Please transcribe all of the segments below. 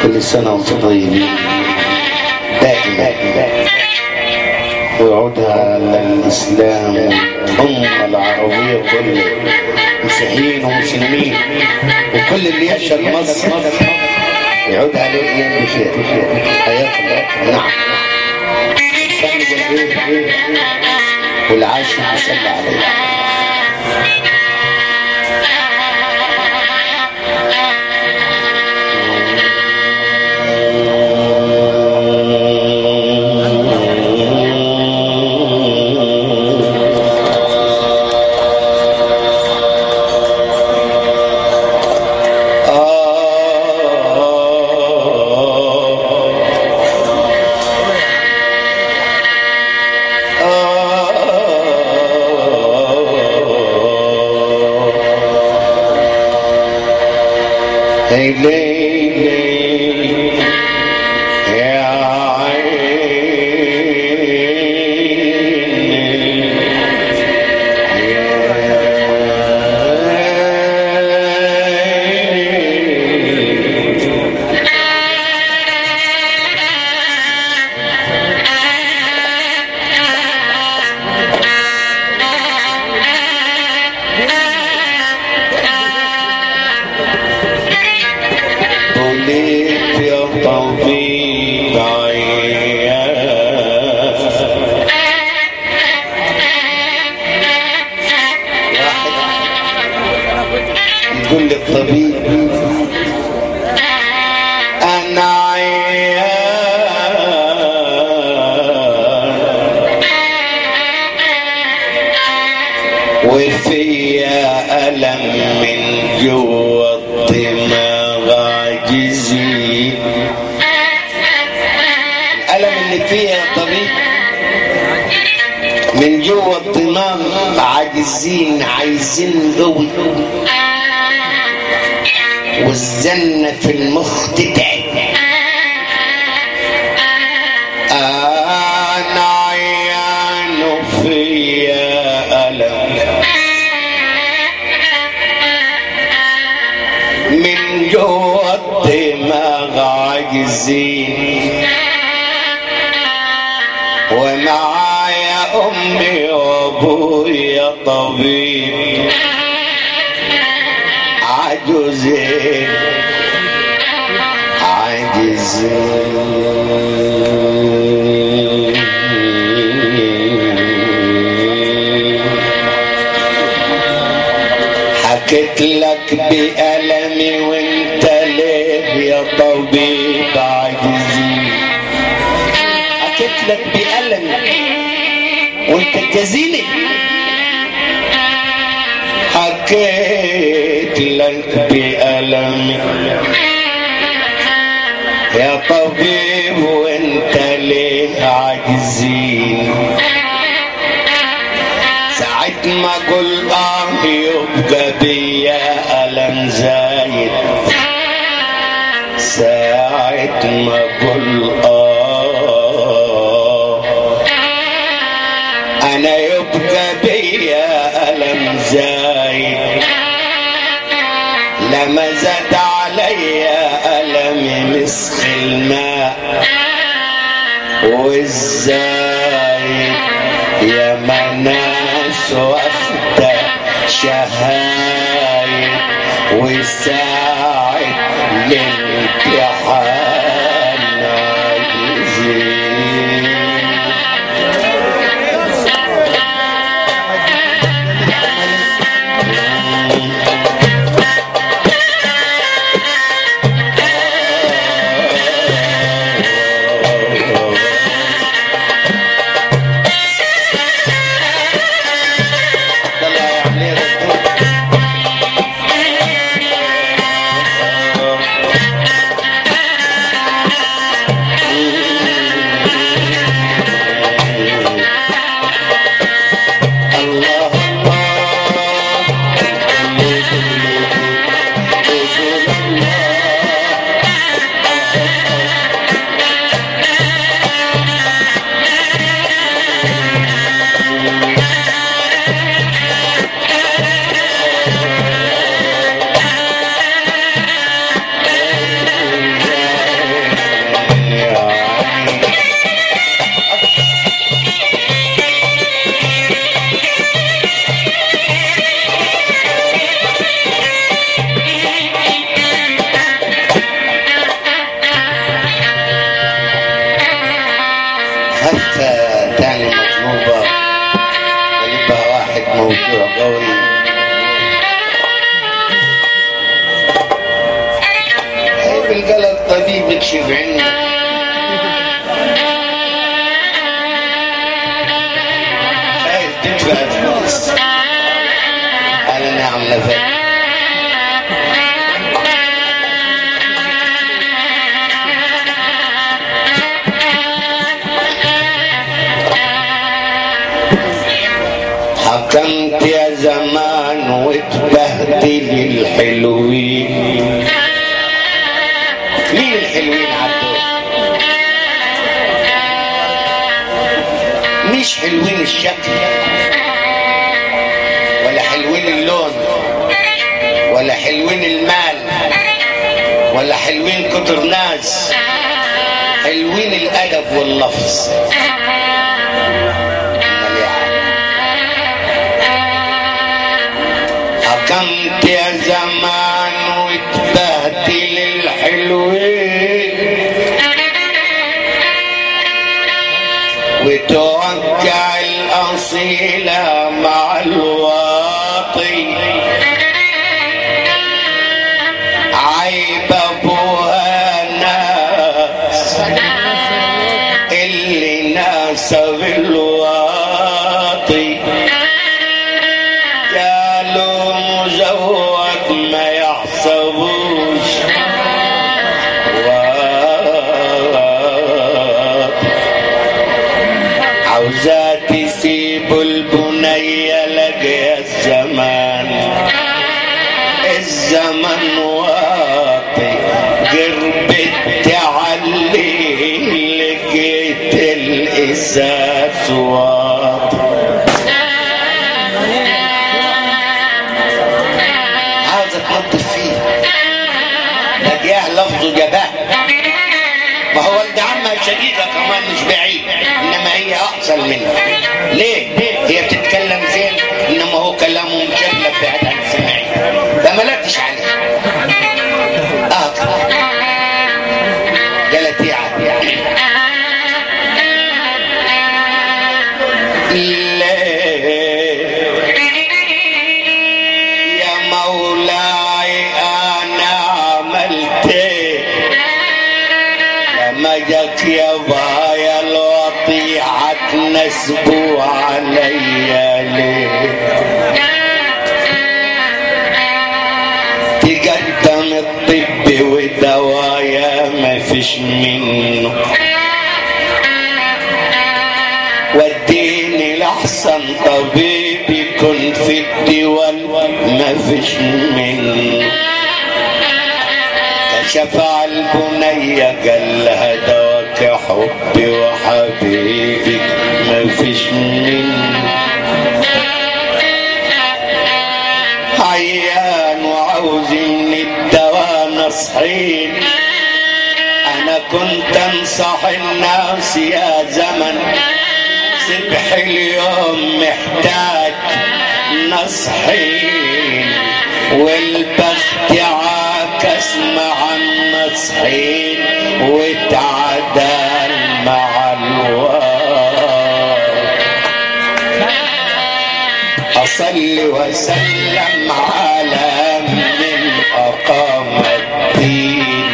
كل سنة وانتم طيبين دائما ويعودها على الإسلام والأمة العربية كلها مسيحيين ومسلمين وكل اللي يشهد مصر يعود عليه الأيام بخير حياة الله نعم سنة جميل والعاشر يصلى عليه Hey, lady, yeah, طوليت يا طبيب عيان يقول لي الطبيب انا عيان وفيا الم من جوا الدماغ عاجزين الالم اللي فيها يا طبيب من جوا الدماغ عاجزين عايزين قوي والزنة في المخ تتعب أنا عيان وفيا ألم من جوا الدماغ عاجزين ومعايا أمي وأبويا طبيب عجوزين عاجزين حكيت لك بألمي وانت ليه يا طبيب عاجزين حكيت لك بألمي وانت جزيلي حكيت لك بألمي يا طبيب وانت ليه عاجزين ساعة ما اقول اه يبقى بيا ألم زايد ساعة ما اقول اه انا يبقى بيا ألم زايد لما زاد عليا ألمي مسخ الماء وازاي يا مناس واخدة شهايد وساعد للامتحان عاجزين الله يعليه الدكتور. ولا الطبيب يكشف عنك خايف تدفع فلوس انا نعم نفع حكمت يا زمان وتبهدل الحلوين مين الحلوين عبدو مش حلوين الشكل ولا حلوين اللون ولا حلوين المال ولا حلوين كتر ناس حلوين الادب واللفظ أمال يا عم. حكمت يا زمان وتبهدل الحلوين وتوقع الأصيلة مع الواطي عيب أبوها ناس اللي ناسب الواطي قالوا مزوج ما يحسبوش واطي عاوزة تسيب البنية لقي الزمان الزمن واطي قربت تعلي لقيت الإساس واطي عاوزة تنظف فيه لقياه لفظه جباه ما هو ولد عمها شديدة كمان مش بعيد انما هي اقصر منه ليه هي بتتكلم زين انما هو كلامه مجلد بعد عن السمعي فما لقتش عليه اه قالت يا عم ليه يا مولاي انا عملت ايه لما جاك يا بايا الوطيعة نسبوا عليا ليه تقدم الطب ودوايا ما فيش منه وديني لأحسن طبيب يكون في الدول ما فيش منه كشف على البنية قال لها دواك حبي وحبيبك ما فيش منه عيان وعاوز من الدواء نصحين انا كنت انصح الناس يا زمن سبح اليوم محتاج نصحين والبخت عاكس مع النصحين وتعدل مع الواد أصلي وسلم على من أقام الدين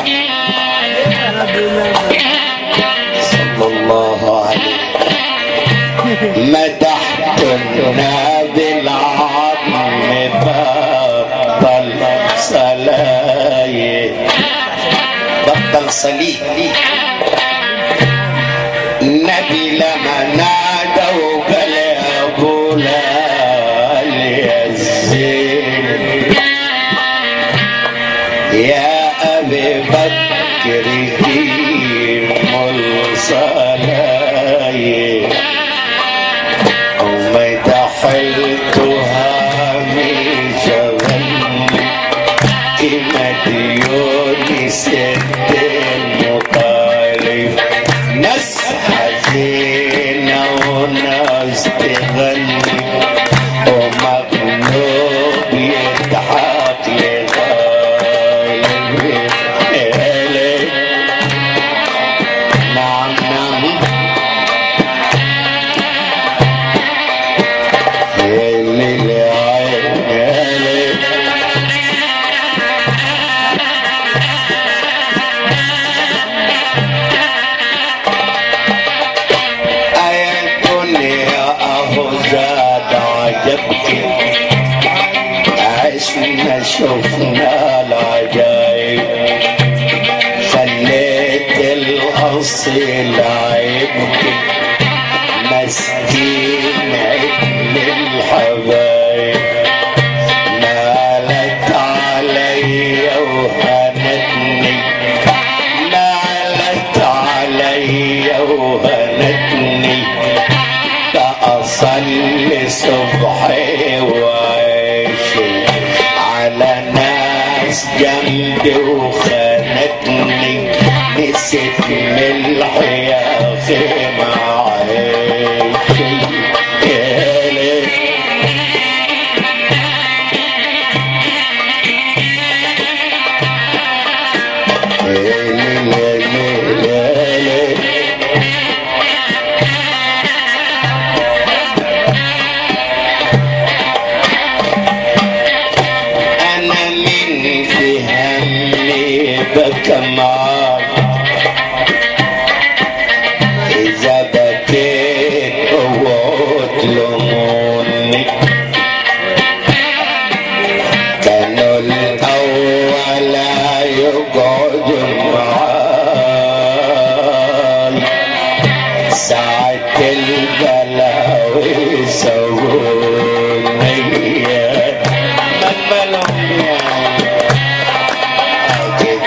صلى الله عليه مدحت النبي العظم بطل صلاي بطل صليب النبي لما نادى وقال يا ابو يا الزين يا ابي بكر دين الصلاي ومدحلتها من شغلني كما ديوني ست المطالب ناس حزينة وناس تغني ومقلوب يضحك لغايب نعم نعم واصل عيبتك مسكين عبد الحبايب مالت علي وهنتني مالت علي وهنتني أصلي صبحي وعيشي على ناس جنبي وخانتني نسيت ملحي يا أخي معيشي يا ليل يا ليل يا ليل انا من في همي بكى معاك اذا بكيت اوعوا تلوموني كانوا الاول يقعدوا معاي ساعة البلاوي يسووني من ملهم يعني أكيد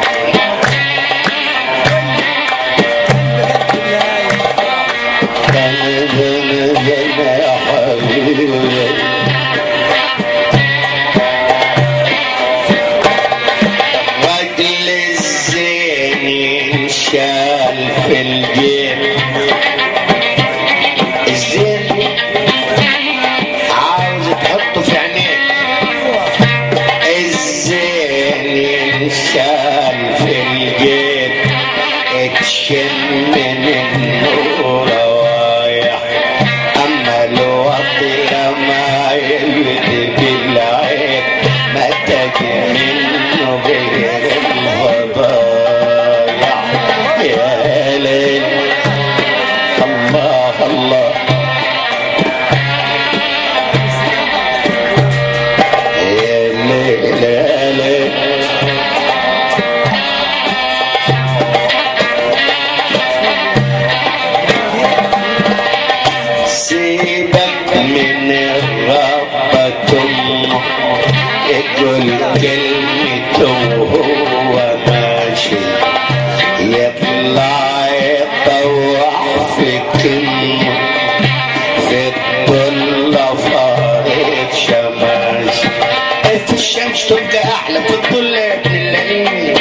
كان بين يا حبيبي رجل الزين ينشال في الجيب الزين عاوز تحطه في عينيك الزين ينشال في الجيب اتشم من النور روايح اما الوطي لما يلد بالعيب ما تجي منه غير الهضايع يا ليل الله الله يا ليل يا ليل سيبك من الربة أمه يقول كلمته وهو ماشي يطلع يطوح في كلمه في الظل فارق شماش في الشمس تبقى احلى في الظل يا ابن اللئيم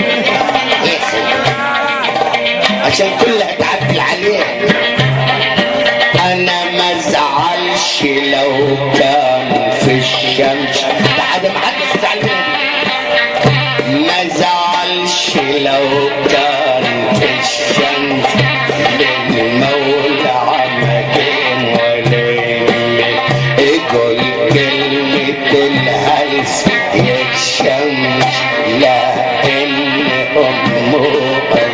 عشان كلها تعدل عليها انا ما ازعلش لو كان في الشمس ده حدا ما حدش يزعل مني ما ازعلش لو كان في الشمس للمولى عمكين وليلي يقول كلمة الهلس يتشمس لا ان امه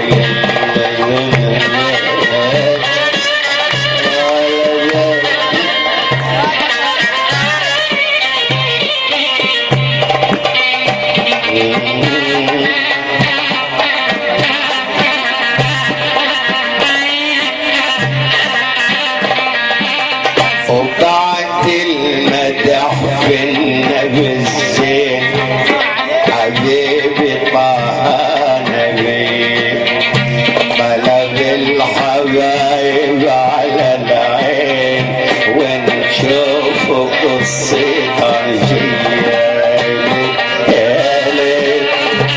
وقعت المدح في النبي الزين حبيبي طه نبي بلغ الحبايب على العين ونشوف قصتها جيالي يا ليل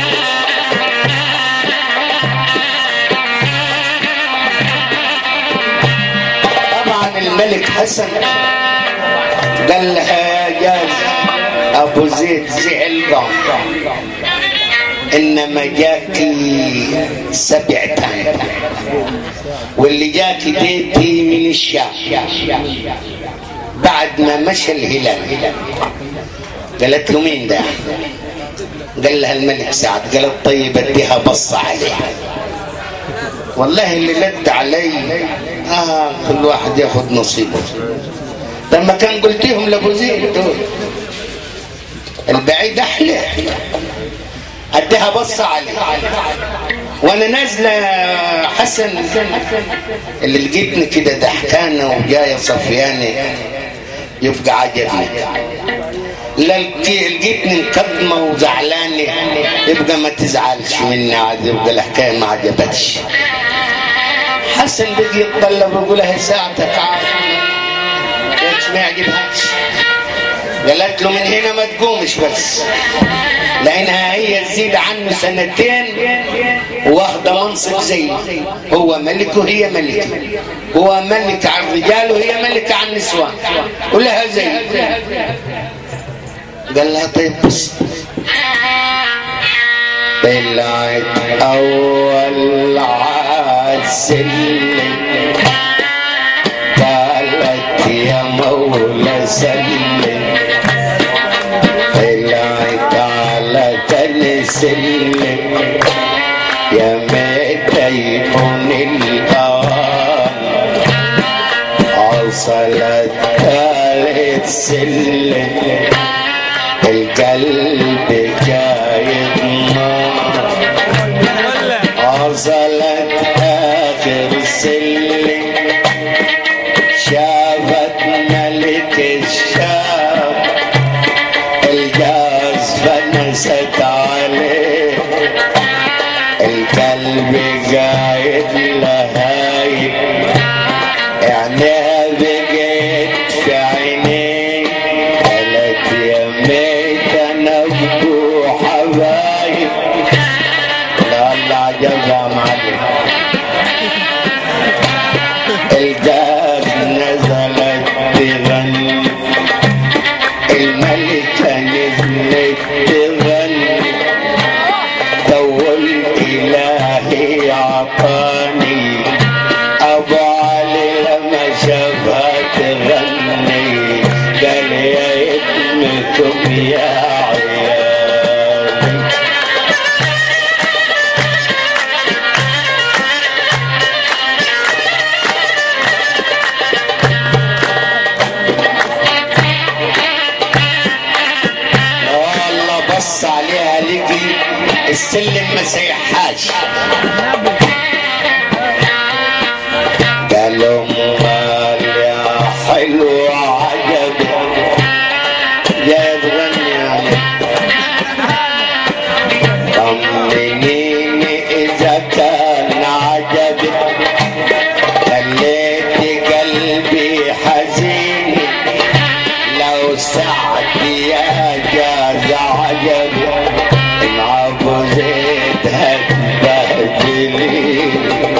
طبعا الملك حسن قال لها يا جاز ابو زيد زعل قام انما جاكي سبع تاني واللي جاكي ديتي من الشام بعد ما مشى الهلال قالت له مين ده قال لها الملك سعد قالت طيب اديها بص عليها والله اللي لد علي آه كل واحد ياخد نصيبه لما كان قلتيهم لابو زيد دول البعيد احلى اديها بص عليه وانا نازله حسن اللي لقيتني كده ضحكانه وجايه صفيانه يبقى عجبني لا لقيتني مكدمه وزعلانه يبقى ما تزعلش مني عاد يبقى الحكايه ما عجبتش حسن بيجي يتطلب ويقول هي ساعتك عاد ليش ما يعجبهاش قالت له من هنا ما تقومش بس لانها هي تزيد عنه سنتين واخده منصب زي هو ملك وهي ملكه هو ملك على الرجال وهي ملكه على النسوان ولها زي قال لها طيب بص طلعت اول عالسلم قالت يا مولا سلم طلعت على تنسلم يا متيمون الآن عصلت ثالث سلم القلب جايب نار عصلت آخر سلم شافت ملك الشام الجاز فنست عليه القلب قايد لهاي عينيها بقيت في عيني قالت يا ميت انا ابو حبايب لا الله عجبها معلم الجاز نزلت تغني الملكة نزلت تغني طول إلهي عطاني أبو علي لما شافها تغني قال يا ابنكم يا عيالي والله بص عليها لقي السلم ما سيحاش قالوا امال يا حلو عجب يا تغني يعني طمنيني اذا كان عجبك خليت قلبي حزين لو سعد يا جاز عجب مع ابو زيد هتبهدلي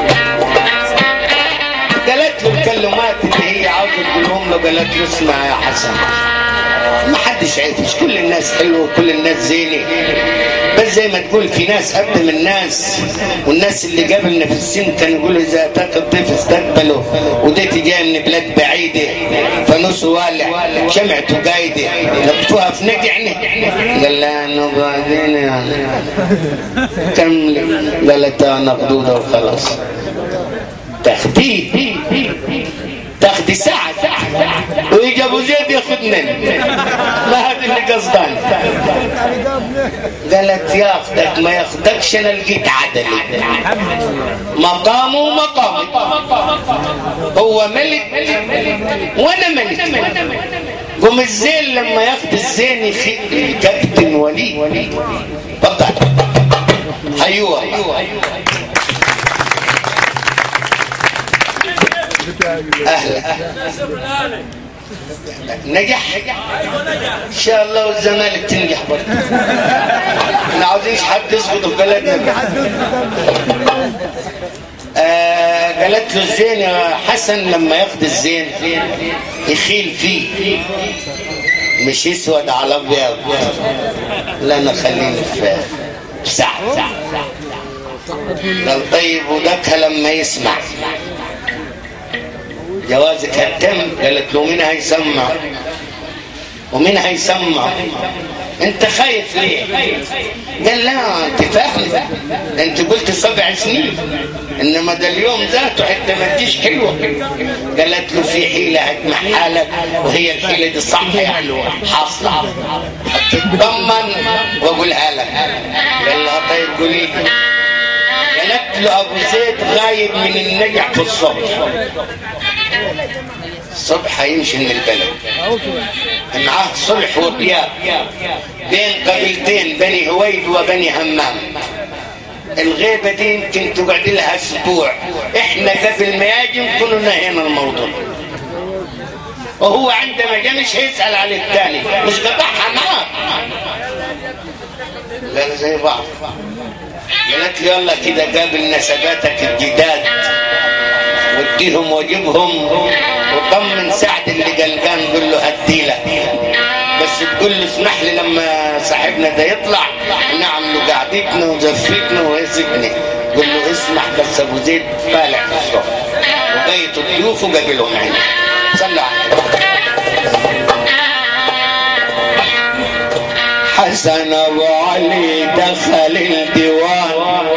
قالت له الكلمات اللي هي عاوزه تقولهم له قالت له اسمع يا حسن ما حدش عايش كل الناس حلوه وكل الناس زينه بس زي ما تقول في ناس قدم الناس والناس اللي قبلنا في السن كانوا يقولوا اذا اتاك الضيف استقبله وديتي جايه من بلاد بعيده فانوس والع شمعته قايده لطفوها في نقعني قال لها انا بعدين يعني كمل قالت انا خدوده وخلاص تخديه تاخدي ساعة ويجي ابو زيد ياخذنا ما هذا اللي قصدان قالت ياخدك ما ياخدكش انا لقيت عدلي مقامه مقامي هو ملك وانا ملك قوم الزين لما ياخد الزين يخي كابتن وليد تفضل ايوه اهلا نجح ان شاء الله والزمالك تنجح برضه احنا عاوزينش حد يسقط في بلدنا آه قالت له الزين يا حسن لما ياخد الزين يخيل فيه مش يسود على ابيض لا انا خليني في سعد قال طيب ودك لما يسمع جوازك هتم قالت له مين هيسمع ومين هيسمع انت خايف ليه قال لا انت فاهم انت قلت سبع سنين انما ده اليوم ذاته حتى ما تجيش حلوه قالت له في حيله هجمع حالك وهي الحيله دي صح يعني حاصله تطمن واقولها لك قال لها طيب قولي لي قالت له ابو زيد غايب من النجع في الصبح الصبح هيمشي من البلد معاه صلح وغياب بين قبيلتين بني هويد وبني همام الغيبة دي يمكن تقعد لها اسبوع احنا قبل ما يجي نكون نهينا الموضوع وهو عندما جاء مش هيسأل على الثاني مش قطعها معاه قال زي بعض قالت لي يلا كده قابل نسباتك الجداد واديهم واجيبهم وطمن سعد اللي قلقان قول له هديلك بس تقول له اسمح لي لما صاحبنا ده يطلع نعمل قعدتنا وزفتنا ويسجني قول له اسمح بس ابو زيد طالع في الصبح وبيت الضيوف وقابلهم عندي صلوا على حسن ابو علي دخل الديوان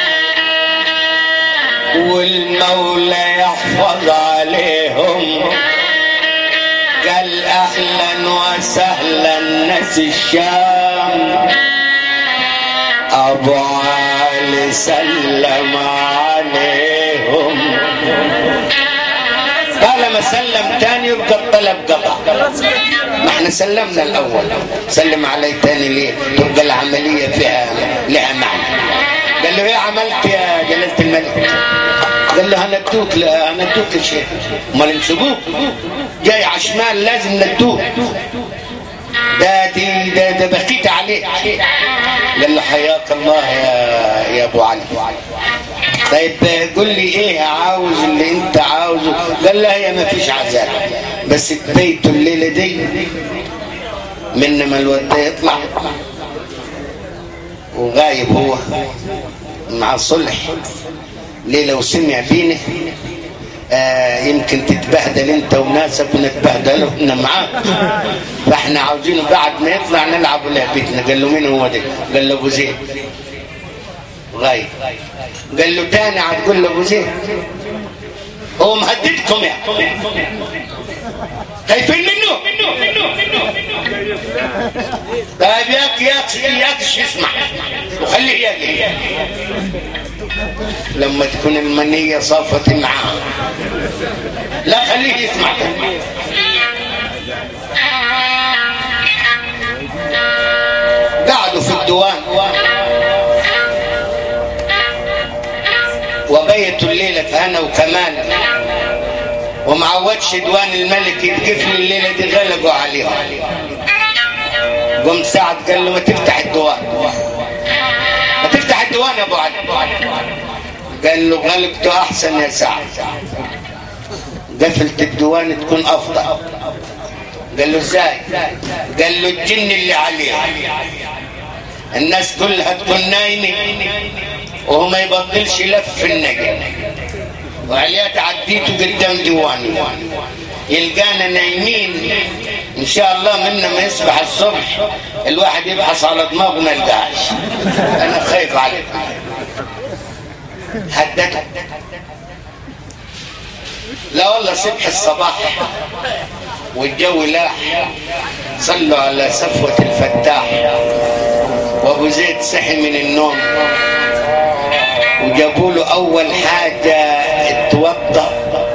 والمولى يحفظ عليهم قال اهلا وسهلا ناس الشام ابو علي سلم عليهم قال ما سلم تاني يبقى الطلب قطع ما احنا سلمنا الاول سلم علي تاني ليه تبقى العمليه فيها لها معنى قال له ايه عملت يا جلاله الملك قال له هندوك لا هندوك الشيخ امال نسيبوه جاي عشمان لازم ندوه ده دي ده, ده بكيت عليه قال له حياك الله يا يا ابو علي طيب قول لي ايه عاوز اللي انت عاوزه قال لا هي ما فيش عذاب بس تبيتوا الليله دي من ما الواد يطلع وغايب هو مع الصلح ليه لو سمع بينا آه يمكن تتبهدل انت وناسك ونتبهدل احنا معاك فاحنا عاوزينه بعد ما يطلع نلعب لعبتنا قال له مين هو ده؟ قال له ابو زيد غايب قال له تاني هتقول له ابو زيد هو مهددكم يا خايفين منه طيب ياك ياك ياكش اسمع وخليه يجي لما تكون المنية صافت معاه لا خليه يسمع قعدوا في الديوان وبيتوا الليلة أنا وكمان ومعودش ديوان الملك يتقفل الليلة دي غلقوا عليهم قم سعد قال له ما تفتح الديوان ما تفتح الديوان يا ابو علي قال له غلقته احسن يا سعد قفلت الديوان تكون افضل قال له ازاي قال له الجن اللي عليه الناس كلها تكون نايمه وهو ما يبطلش لف في النجم وعليها تعديته قدام ديواني يلقانا نايمين ان شاء الله منا ما يصبح الصبح الواحد يبحث على دماغه ما يلقاهاش انا خايف عليك هددت لا والله صبح الصباح والجو لاح صلوا على صفوة الفتاح وابو زيد صحي من النوم وجابوا له اول حاجة اتوضى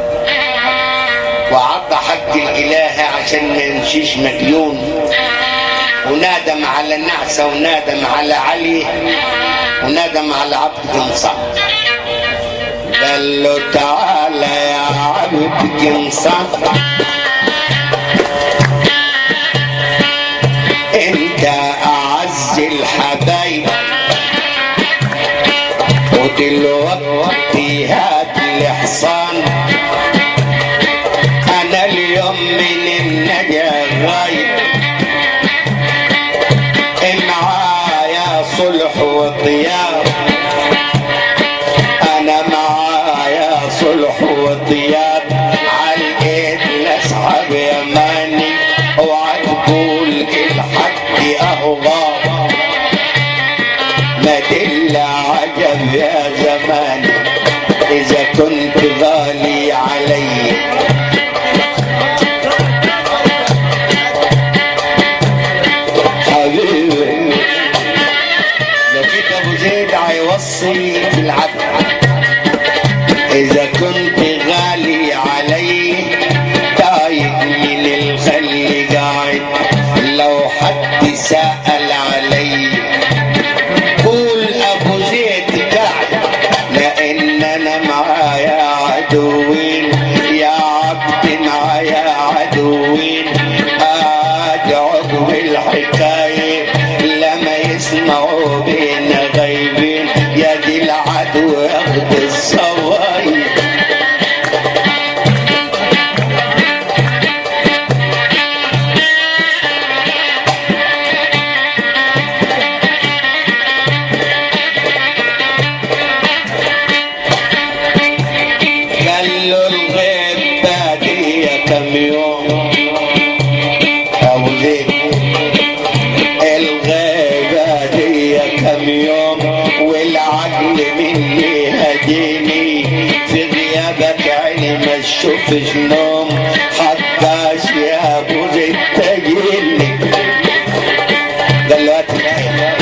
وعطى حق الاله عشان ما يمشيش مديون ونادم على نعسة ونادم على علي ونادم على عبد قنصة قال له تعالى يا عبد قنصة انت اعز الحبايب ودلوقتي هات لي حصان انا اليوم من النجا غايب معايا صلح وطياب انا معايا صلح وطياب عالايد لاسحب يماني اوعى تقول الحق اهوى ما دل عجب يا زمان اذا كنت غالي علي حبيبي لقيت ابو زيد هيوصي في عدوين يا عبد معايا عدوين ادعو بالحكاية لما يسمعوا بينا غايبين يا دي العدو ياخد الصوايا قال له الغيب بادية كم يوم أو زيد الغيب بادية كم يوم والعقل مني هديني في غيابك عيني ما تشوفش نوم حقاش يا ابو زيد تجيني قال له هات الكيل.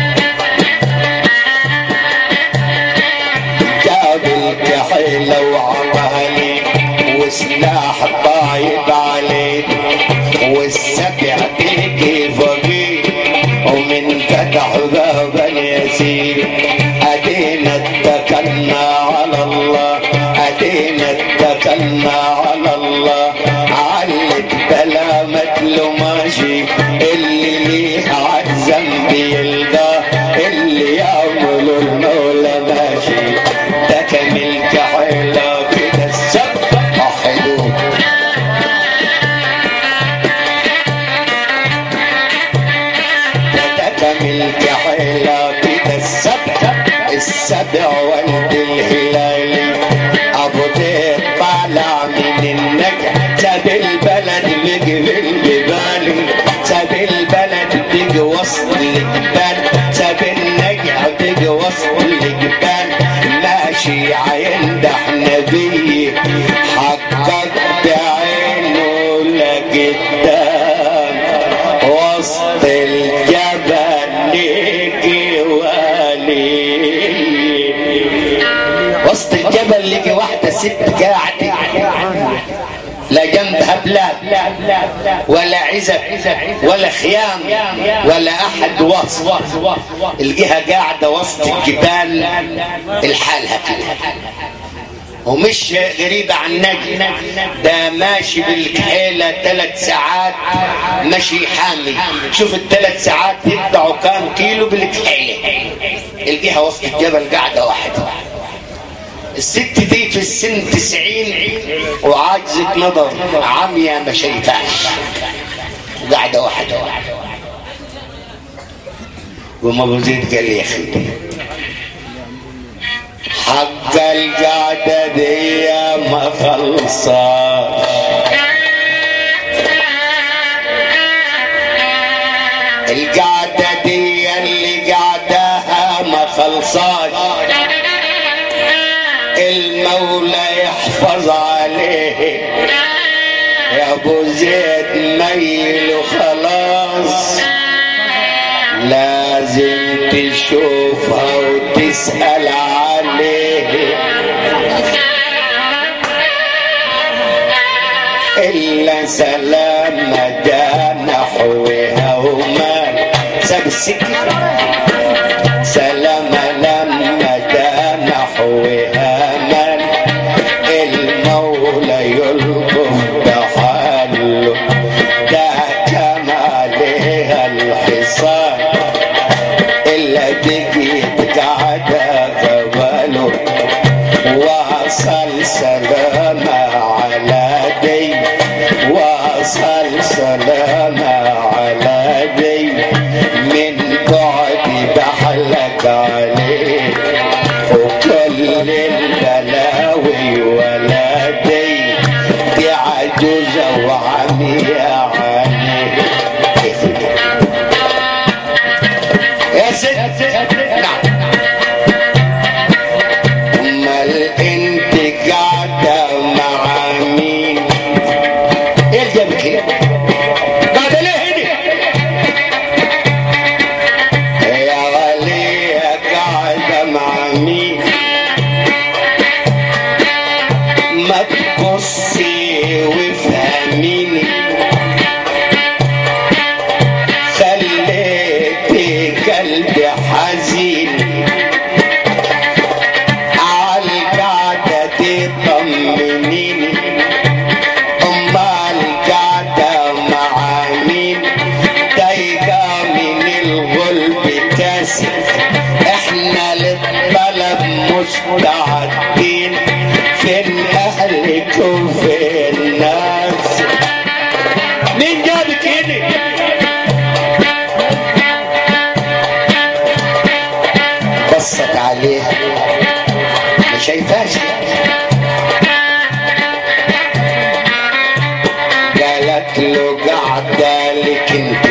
جاب الكحيلة وعمالي وسلاح طايب عليك والسبع تيجي فوقي ومن فتح باب اليسير أدينا اتكلنا على الله أدينا اتكلنا على الله علك بلا مثل ماشي اللي ليه عالذنب يلقاه اللي يعمل المولى ماشي ده كامل كحيلة كده السبع حلو ده كامل كحيلة كده السبع السبع ولد الهلالي ابو زيد طالع من النجع ساب البلد بيجي بالجبال ساب البلد بيجي وسط الجبال ساب النجع بيجي وسط الجبال ماشي عيندح نبي حقق بعينه لقدام وسط الجبل ليكي ولي وسط الجبل لقي واحدة ست قاعدة لا جنبها بلاد ولا عزب ولا خيام ولا احد وسط الجهة قاعدة وسط الجبال الحالها كده ومش غريبة عن نجم ده ماشي بالكحيلة ثلاث ساعات ماشي حامي شوف الثلاث ساعات يبدعوا كام كيلو بالكحيلة الجهة وسط الجبل قاعدة واحدة الست دي في السن تسعين وعاجزة نظر عمية ما شايفاش قاعدة واحدة وما ابو زيد قال لي يا اخي حق القعدة دي ما خلصت القعدة دي اللي قعدها ما خلصت المولى يحفظ عليه يا ابو زيد ميل وخلاص لازم تشوفها وتسأل عليه إلا سلام دا نحوها وما ساب السكة سلام لما دا نحوها من المولى يلطف بحاله ده كان عليها الحصان إلا بقيت قاعدة قبله وصل سلام على دي وصل سلام على دي من بعد بحلك عليه وكل البلاوي ولدي دي عجوزة وعمية عليه يا ست نعم امال انت قاعده مع مين ايه اللي جابك هنا قاعده ليه هنا يا غالية قاعده مع مين ما تقصي وافهميني خليتي قلبي حزين قاعدين فين اهلك وفين الناس مين جابك هنا بصت عليها ما شايفاش قالت له قاعده لك انت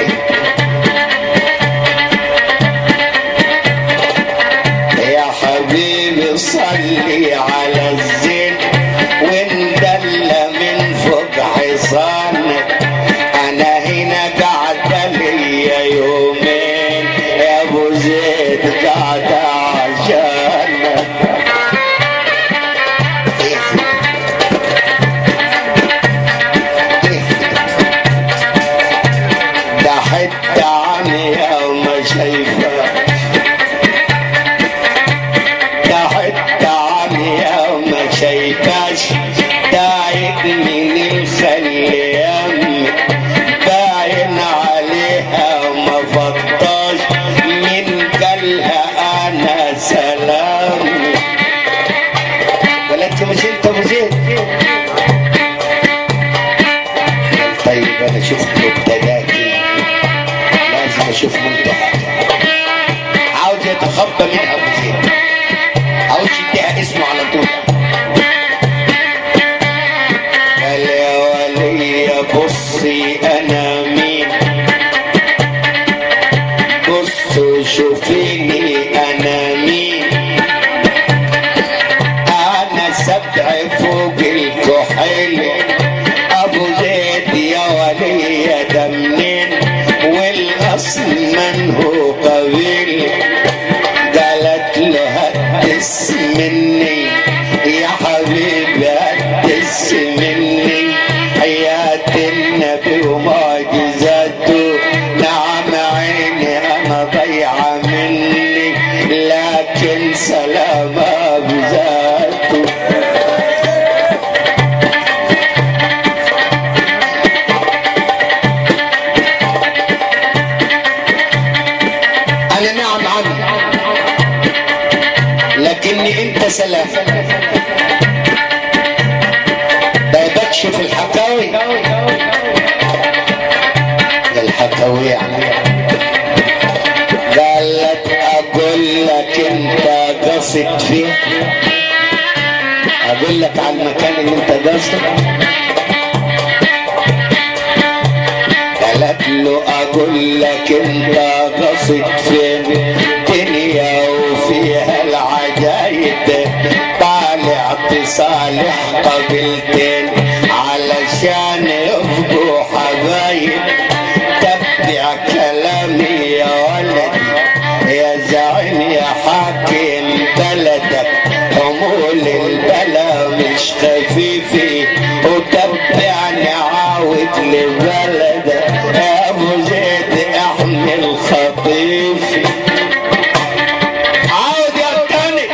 يا حبيبي صلي على الزين وندل من فوق حصانك انا هنا قاعده ليا يومين يا ابو زيد قاعده عشانك ده حتى عمية وما شايفة ده حتى عمية وما شايفاش دايق من الخل يمي باين عليها وما فطاش من قالها انا سلام قالت له مش انت ابو زيد طيب انا شفت مبتداكي لازم اشوف منتهاك عاوز يتخبى منها ابو زيد عاوز يديها اسمه على طول قال يا ولي بصي انا مين بصوا شوفيني انا مين انا سبع فوق الكحيل ابو زيد يا ولي ده منين والاصل من هو قبيل قالت له هتس مني يا حبيبي هتس مني حياة النبي ومعجزاته نعم عيني انا ضيعة مني لكن سلامة بذاته انا نعم عنه لكني انت سلام بيبكش في الحكاوي الحكاوي يعني قالت اقول لك انت قصد فيه اقول لك على المكان اللي انت قصد قالت له اقول لك انت قصد فين دنيا وفيها العجايب طالع تصالح قبيلتين علشان يبقوا حبايب تبع كلامي يا ولدي يا زعيم يا حاكم بلدك حمول البلا مش خفيفي وتبعني عاود لبلدك يا ابو زيد احمل خطيفي عاود يا التاني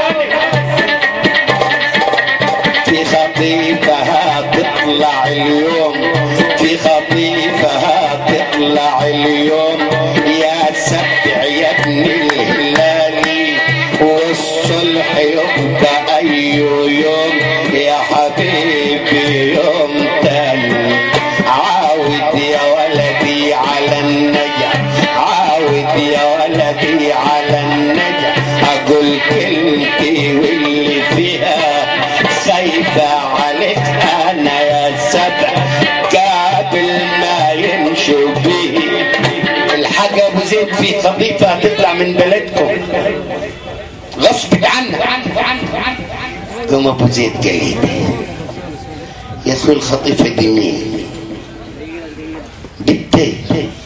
في خطيفها تطلع اليوم في خطيفها تطلع اليوم يا سبع يا ابن الهلالي والصلح يبقى اي يوم يا حبيبي يوم تاني عاود يا ولدي على النجع عاود يا ولدي على النجع اقول كلمتي واللي فيها خايفة عليك انا يا سبع قبل ما يمشوا بيه الحاج ابو زيد في خطيفة هتطلع من بلدكم غصب عنها قام ابو زيد قال يا اخي الخطيفة دي مين بنتي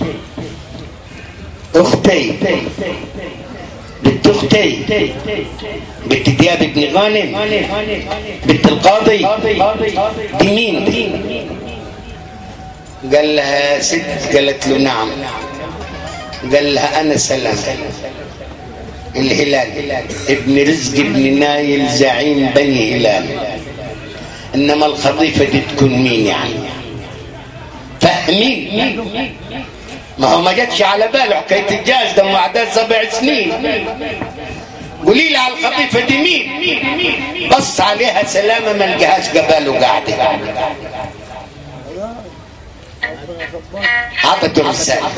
اختي بنت اختي بنت دياب بن غانم بنت القاضي دي مين دي قال لها ست قالت له نعم قال لها انا سلام الهلال ابن رزق ابن نايل زعيم بني هلال انما الخطيفه دي تكون مين يعني فاهمين ما هو ما جاتش على باله حكايه الجاز ده معدل سبع سنين قولي لي على الخطيفة دي مين بص عليها سلامة ما لقاهاش قباله قاعدة عطته رسالة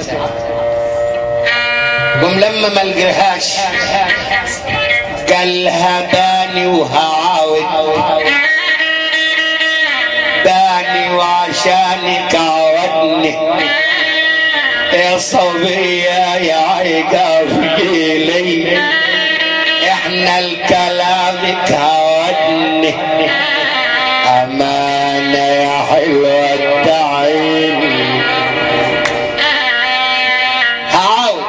قم لما ما لقاهاش قال لها باني وهعاود باني وعشانك عودني يا صبية يا عقاب لي احنا الكلامك عودني امانة يا حلوة التعين هعاود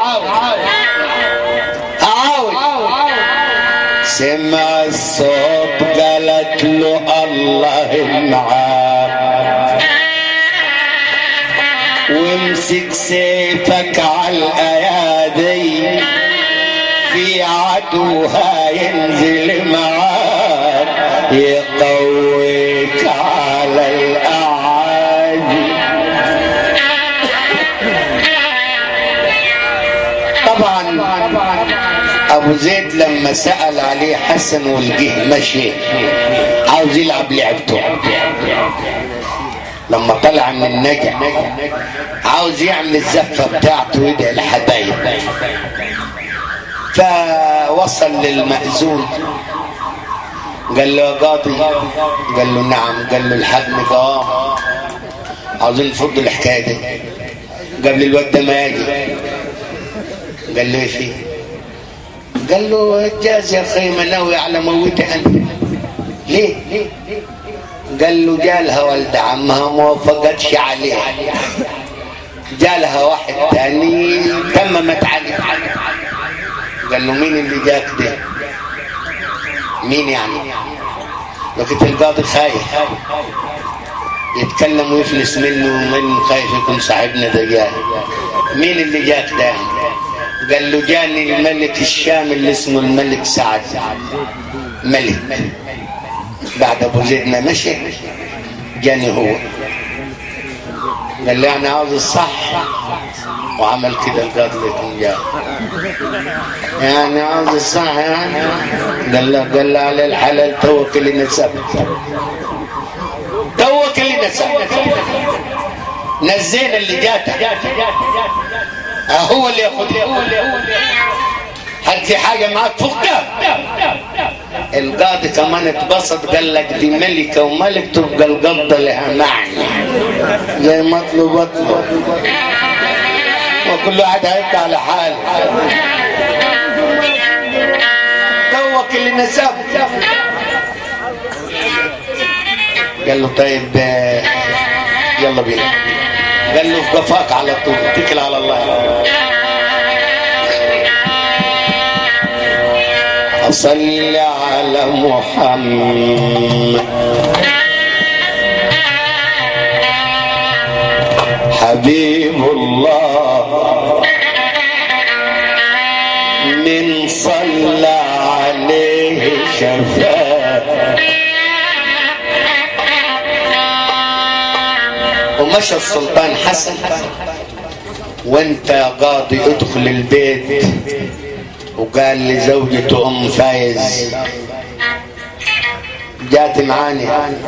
هعاود سمع الصوت قالت له الله معاك وامسك سيفك على الايادي في عدوها ينزل معاك يقويك على الاعادي طبعا ابو زيد لما سال عليه حسن والجه مشي عاوز يلعب لعبته لما طلع من النجع عاوز يعمل الزفه بتاعته ويدعي الحبايب فوصل للمأذون قال له يا قاضي قال له نعم قال له الحجم اه عاوزين نفض الحكايه دي قبل الواد ده ما يجي قال له ايه فيه قال له جاز يا اخي ما ناوي على موته انت ليه قال له جالها ولد عمها ما وافقتش عليه جالها واحد تاني تممت عليه قال له مين اللي جاك ده مين يعني لقيت القاضي خايف يتكلم ويفلس منه ومن خايف يكون صاحبنا ده جاي مين اللي جاك ده قال له جاني الملك الشام اللي اسمه الملك سعد ملك بعد ابو زيد ما مشي جاني هو قال لي انا عاوز الصح وعمل كده القاضي لكن جاء يعني عاوز الصح يعني قال له قال له على الحلال توكل نسب توكل نسب نزينا اللي جاته هو اللي ياخذها هل في حاجه معك فكها القاضي كمان اتبسط قال لك دي ملكه وملك تبقى القبضه لها معنى زي ما اطلب اطلب وكل واحد هيبقى على حاله توك اللي نسب قال له طيب يلا بينا قال له في قفاك على طول اتكل على الله أصل على محمد حبيب الله من صلى عليه شفاء ومشى السلطان حسن وانت يا قاضي ادخل البيت وقال لزوجته ام فايز جات معاني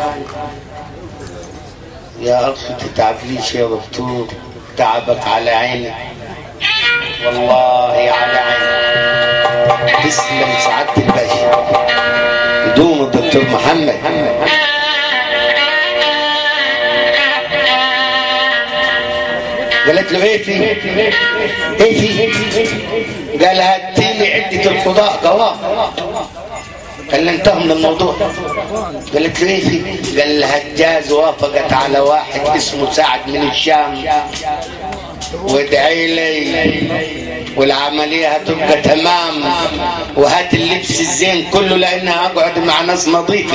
يا اخ تتعبليش يا دكتور تعبك على عيني والله على عيني تسلم سعادة الباشا دوم الدكتور محمد قالت له ايه في ايه في قال هاتيلي عدة القضاء قوام قال لها انتهى من الموضوع قالت له ايه في قال لها الجاز وافقت على واحد اسمه سعد من الشام وادعي لي والعملية هتبقى تمام وهات اللبس الزين كله لانها اقعد مع ناس نظيفة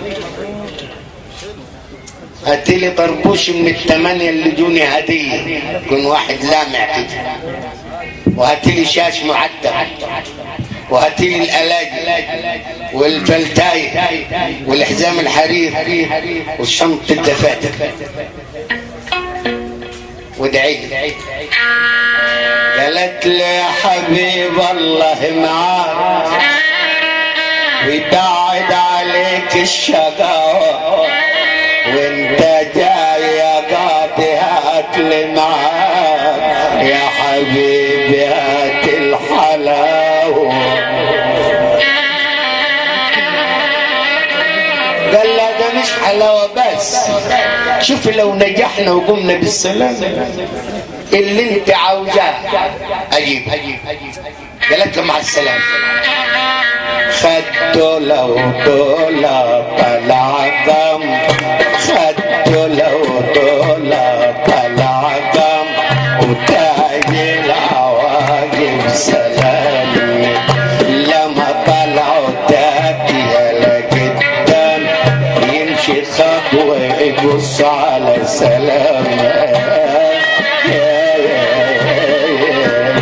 هات لي طربوش من الثمانية اللي جوني هدية يكون واحد لامع كده وهات لي شاش معدل وهات لي الالاجي والفلتاي والحزام الحرير والشنطة الدفاتر وادعي لي قالت لي يا حبيب الله معاك ويبعد عليك الشقاوة وانت جاي قاضي هات لي معاك يا حبيبي هات الحلاوة قال لا ده مش حلاوة بس شوف لو نجحنا وقمنا بالسلام اللي انت عاوزاه اجيب قالت له مع السلامة خدته لو طولة طلع دم خدته لو طولة طلع دم وتاج العواقب سلامي لما طلعوا تاكيلا جدا يمشي خطوة يبص على سلامة يا يا يا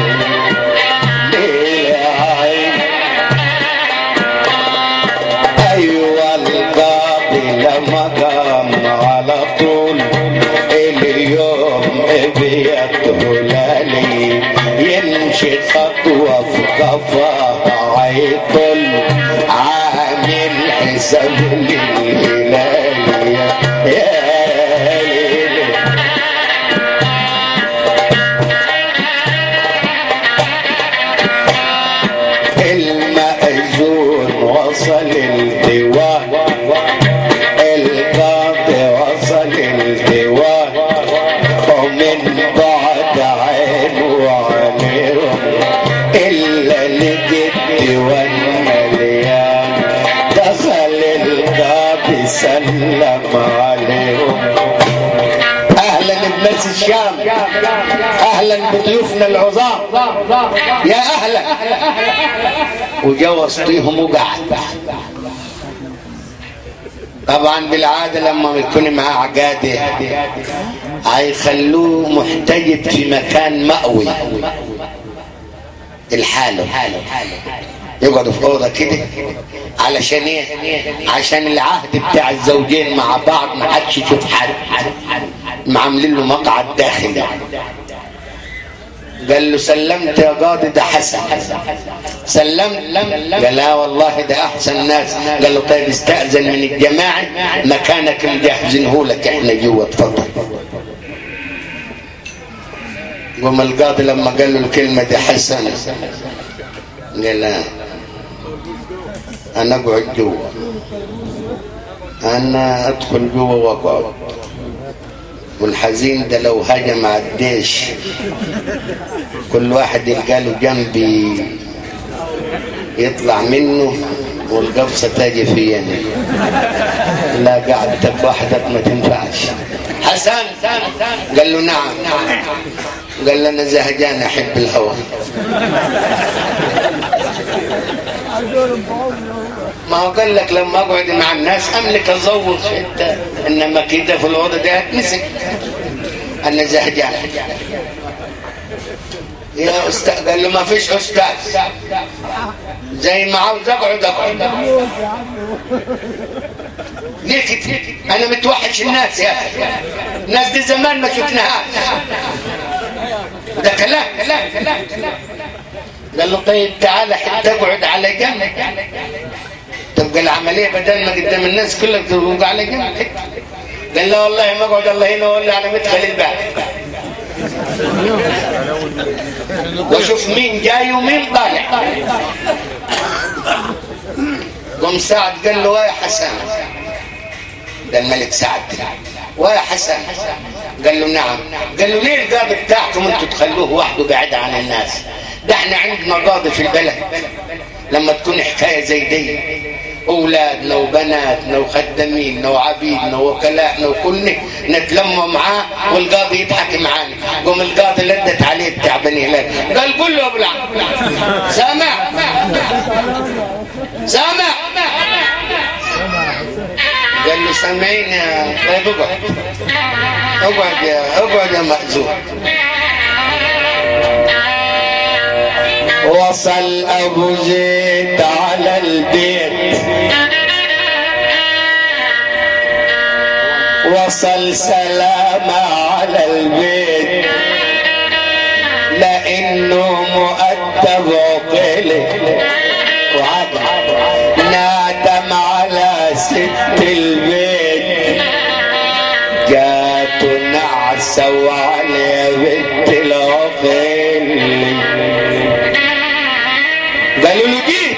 يا عين ايوه القاضي لما قام على طول اليوم بيده لالي يمشي خطوه في قفاه عيطل عامل حساب للهلال يا ليلي المأذون وصل الديوان القاضي وصل الديوان ومن بعد عينه عليهم إلا لقيت ديوان مليان دخل القاضي سلم عليهم اهلا بناس الشام اهلا بضيوفنا العظام يا اهلا وجا وسطيهم وقعد طبعا بالعادة لما يكون معاه عقادة هيخلوه محتجب في مكان مأوي الحاله يقعدوا في اوضه كده علشان ايه عشان العهد بتاع الزوجين مع بعض ما حدش يشوف حد عاملين له مقعد داخلي قال له سلمت يا قاضي ده حسن سلمت قال لا والله ده احسن ناس قال له طيب استاذن من الجماعه مكانك مجهزينه لك احنا جوا اتفضل قام القاضي لما قال له الكلمه دي حسن قال لا انا اقعد جوا انا ادخل جوا واقعد والحزين ده لو هجم على الديش كل واحد يلقى له جنبي يطلع منه والقبصه تاجي في يمي لا قعدتك وحدك ما تنفعش حسن قال له نعم قال له انا زهجان احب الهوى ما هو قال لك لما اقعد مع الناس املك ازوق حته انما كده في الاوضه دي هتمسك انا زهجان يا استاذ قال له ما فيش استاذ زي ما عاوز اقعد اقعد ليه كده انا متوحش الناس يا اخي الناس دي زمان ما شفناهاش ده كلام كلام كلام كلام قال له طيب تعالى حتى اقعد على جنب تبقى العمليه بدل ما قدام الناس كلها تبقى على جنب قال له والله ما اقعد الله هنا ولا على مدخل الباب واشوف مين جاي ومين طالع قام سعد قال له يا حسن ده الملك سعد ويا حسن قال له نعم قال له ليه القاضي بتاعكم انتوا تخلوه وحده بعيد عن الناس ده احنا عندنا قاضي في البلد لما تكون حكايه زي دي اولادنا وبناتنا وخداميننا وعبيدنا وكلائنا وكلنا نتلموا معاه والقاضي يضحك معانا قوم القاضي لدت عليه بتاع بني هلال قال قول له ابلع سامع سامع قال له سامعين يا طيب اقعد اقعد يا اقعد يا مأذون وصل ابو زيد على البيت وصل سلامة على البيت لانه مؤدب وقلق وعدل ست البيت جات نعسة وعلى بنت العقل قالوا له جيت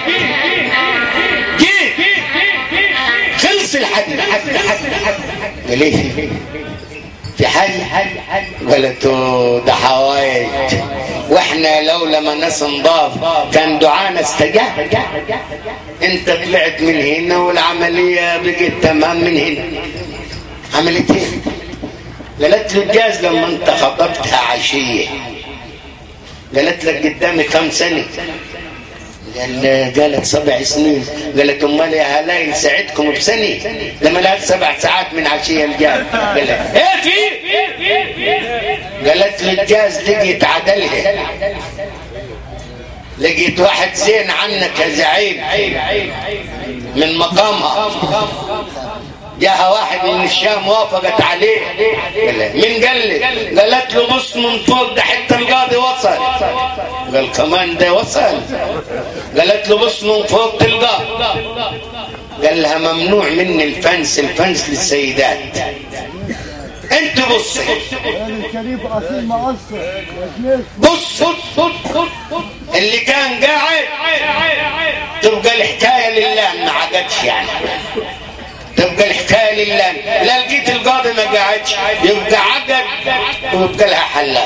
جيت خلص الحديث قال ايه في في حاجة قالت له ده حوايج واحنا لولا ما ناس نضاف كان دعانا استجاب انت طلعت من هنا والعملية بقت تمام من هنا عملت ايه قالت له الجاز لما انت خطبتها عشية قالت لك قدامي كم سنة قال قالت سبع سنين قالت امال يا هلايل ساعدكم بسنه لما لقيت سبع ساعات من عشيه الجاز قال لها ايه في قالت لي الجاز لقيت عدلها لقيت واحد زين عنك يا زعيم من مقامها جاها واحد من الشام وافقت عليه قال لها مين قال لي قالت له بص من فوق ده حتى القاضي وصل قال كمان ده وصل قالت له بص من فوق تلقاه قال لها ممنوع مني الفنس الفنس للسيدات انت بص الكريم اصيل مقصر بص اللي كان قاعد تبقى الحكايه لله ما عقدش يعني تبقى الحكايه لله لا لقيت القاضي ما قاعدش يبقى عقد ويبقى لها حلال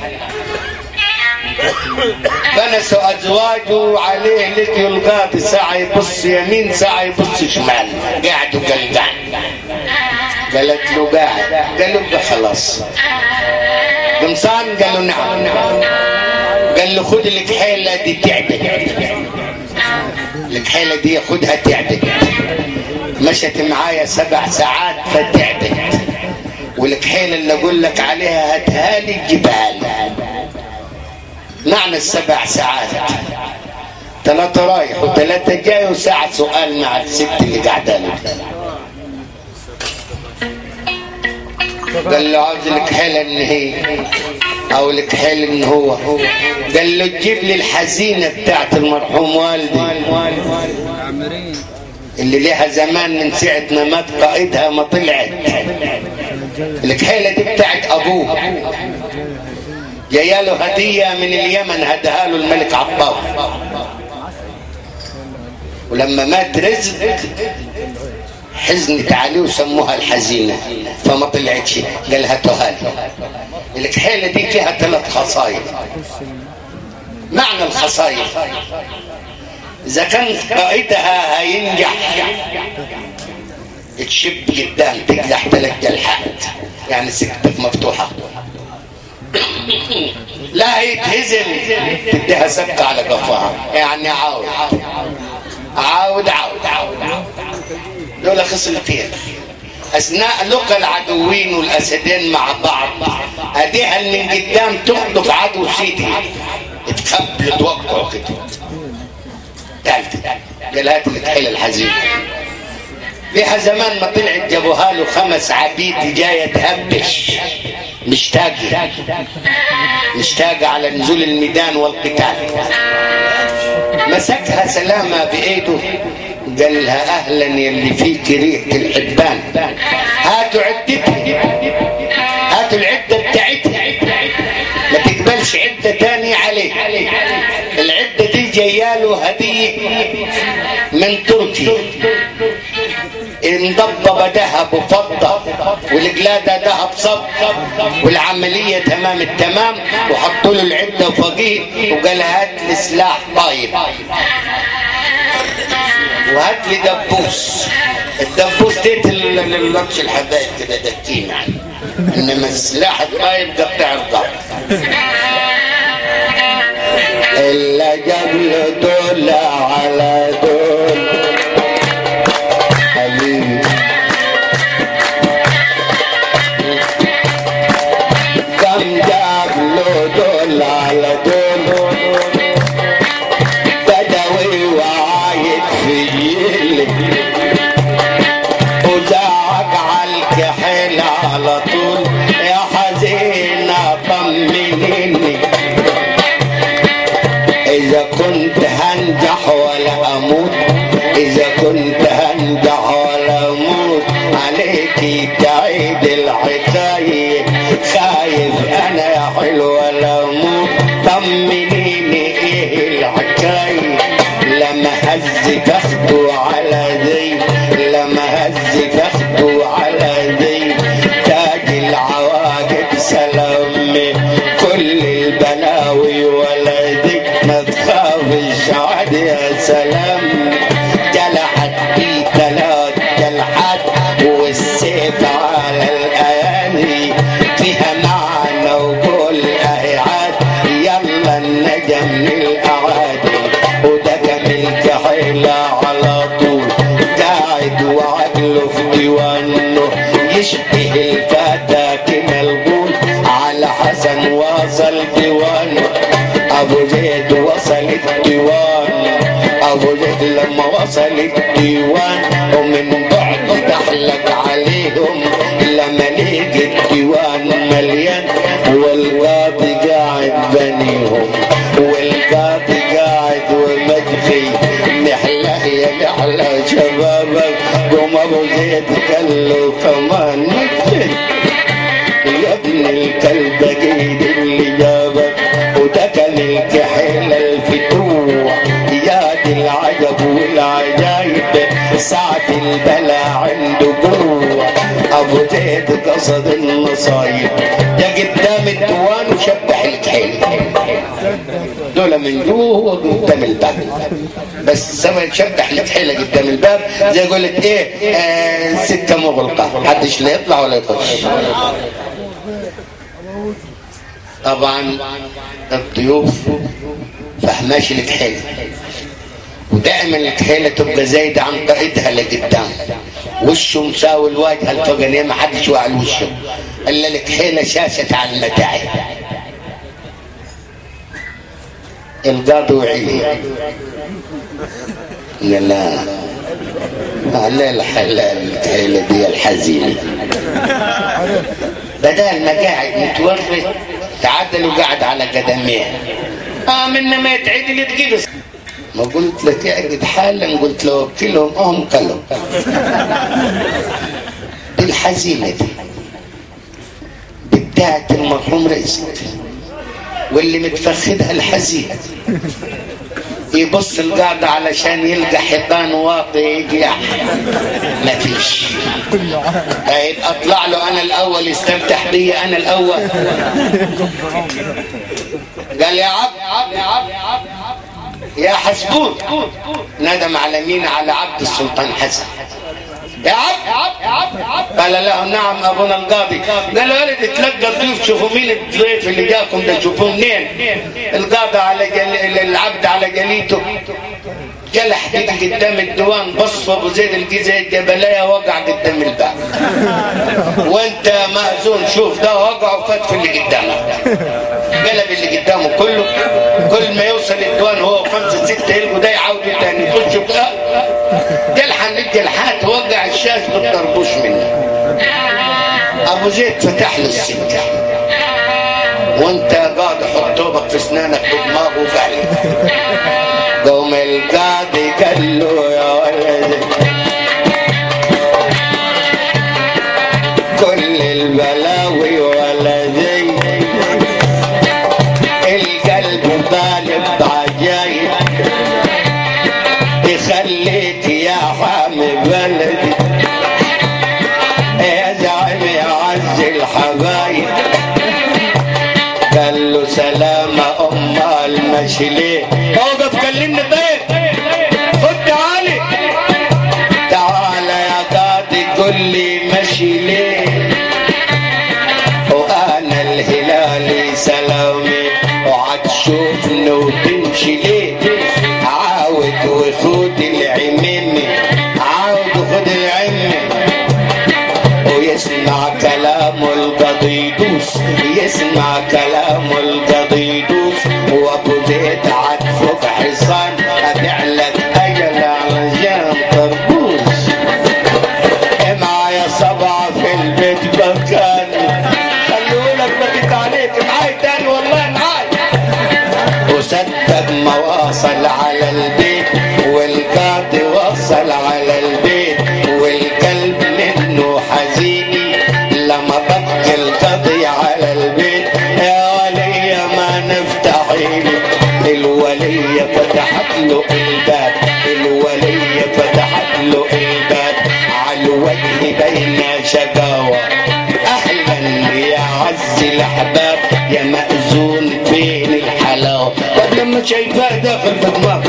فنسوا ازواجه عليه لك القاضي ساعه يبص يمين ساعه يبص شمال قاعد وقلقان قالت له قاعد قال له خلاص قمصان قال له نعم قال له خد الكحيله دي تعدل الكحيله دي خدها تعدل مشت معايا سبع ساعات فتعدل والكحيله اللي اقول لك عليها هاتها لي جيبها لي معنى السبع ساعات ثلاثة رايح وثلاثة جاي وساعة سؤال مع الست اللي قاعدة له قال له عاوز الكحيلة ان هي او الكحيل ان هو قال له تجيب لي الحزينة بتاعت المرحوم والدي اللي ليها زمان من ساعة ما مات قائدها ما طلعت الكحيلة دي بتاعت ابوه جايه له هدية من اليمن هداها له الملك عطاف ولما مات رزق حزنت عليه وسموها الحزينة فما طلعتش قال هاتوها لي الكحيلة دي فيها ثلاث خصايا معنى الخصايا إذا كان قائدها هينجح تشب قدام تقدح ثلاث جلحات يعني سكتك مفتوحة لا هيتهزم تديها سكة على قفاها يعني عاود عاود عاود عاود دول خصلتين اثناء لقى العدوين والاسدين مع بعض اديها من قدام تخطف عدو سيدي تكبل توقع كده ثالثة قال هات الكحيل الحزين ليها زمان ما طلعت جابوها له خمس عبيد جايه تهبش مشتاقة مشتاقة على نزول الميدان والقتال مسكها سلامة بإيده قال لها أهلا يلي فيك ريحة الحبان هاتوا عدتها هاتوا العدة بتاعتها ما تقبلش عدة تاني عليه العدة دي جاياله هدية من تركيا انضبب ذهب وفضة والقلادة ذهب صب والعملية تمام التمام وحطوا له العدة وفقيه وقال هات لي سلاح طايب وهات لي دبوس الدبوس ديت اللطش الحبايب كده دكين يعني انما السلاح الطايب قطع الضغط الا جاب له دول على دول حبيبي كم جاب له دول على دول بدوي وعايد في جيلي وزعق عالكحيل على طول يا حزينة طمنيني إذا كنت هنجح ولا أموت إذا كنت هنجح ولا خليكي تعيد الحكاية خايف انا يا حلوة لموت طمنيني ايه الحكاية لما هز تاخده على ذي لما هز تاخده على ذي تاج العواقب سلام كل البلاوي ولدي ما تخافش عاد يا سلام جلحت بي ثلاث جلحات والسيف على الايادي فيها معنى وكل اهيعات يلا النجم من الاعادي وده كمل كحيلة على طول قاعد وعقله في ديوانه يشبه الفتى كما الغول على حسن وصل ديوانه ابو زيد وصل الديوان ابو زيد لما وصل الديوان ومن بعد دحلك عليهم لما لقي الديوان مليان والقاضي قاعد بنيهم والقاضي قاعد ومدخي محلى يا محلى شبابك قوم ابو زيد قال له كمان مدخل يا ابن الكلب اكيد اللي جابك وده كان الكحيل الفتوح يا دي العجب والعجايب ساعة البلا عنده قوة ابو زيد قصد المصايب ده قدام الديوان وشبح الكحيل دول من جوه هو قدام الباب بس سما شبح الكحيلة قدام الباب زي قلت ايه آه سكة مغلقة محدش لا يطلع ولا يخش طبعا الضيوف فهماش الكحيلة ودائما الكحيلة تبقى زايدة عن طاقتها لقدام وشه مساوي الواجهة الفوقانية ما حدش واعي وشه الا الكحيلة شاشت على المتاعب القاضي وعيه قال لا على الحلال الكحيلة دي الحزينة بدل ما قاعد متورط تعدل وقعد على قدميه اه من ما يتعدل يتجلس ما قلت لك اقعد حالا قلت له وكلهم ام كلهم دي الحزينه دي بتاعت المرحوم رزق واللي متفخدها الحزين يبص القاعدة علشان يلقى حيطان واطي يجيح مفيش طيب اطلع له انا الاول يستفتح بي انا الاول قال يا عبد يا عبد يا حسبون ندم على مين على عبد السلطان حسن يا عبد يا عبد قال له نعم ابونا القاضي قال له ولد تلقى الضيوف شوفوا مين الضيف اللي جاكم ده شوفوه منين القاضي على جل... العبد على جليته جلح بيجي قدام الديوان بص ابو زيد الجزء الجبلية وقع قدام الباب وانت مأذون شوف ده وقع وفات في اللي قدامك قلب اللي قدامه كله كل ما يوصل الديوان هو خمسة ستة يلقوا ده يعاودوا تاني يخشوا بقى جلحة من الجلحات وقع الشاش بالطربوش منه ابو زيد فتح له السكة وانت قاعد حط طوبك في اسنانك بدماغه فعلا قوم القاضي قال له يا ولد كل البلاوي ولدي القلب طالب عجايب يخليك يا حامي بلدي يا زعيم يا عز الحبايب قال له سلامة أم المشي ليه اوقف كلمني طيب خد تعالي تعالى يا قاضي قول لي مشي ليه وانا الهلالي سلامي وعد شوفني وتمشي ليه عاود وخد العميمي عاود وخد العمي ويسمع كلام القضيدوس يسمع كلام القضيدوس وابو زيد عطفك حصان ابيع لك اجل على جام طربوس معايا سبعة في البيت بكان خلوا لك بكيت عليك معاي تاني والله معاي وصدق ما وصل على البيت والقاضي وصل على البيت والقلب منه حزين فيه بين شقاوة أهلا يا عز الأحباب يا مأذون فين الحلاوة طب لما شايفاه داخل في دماغك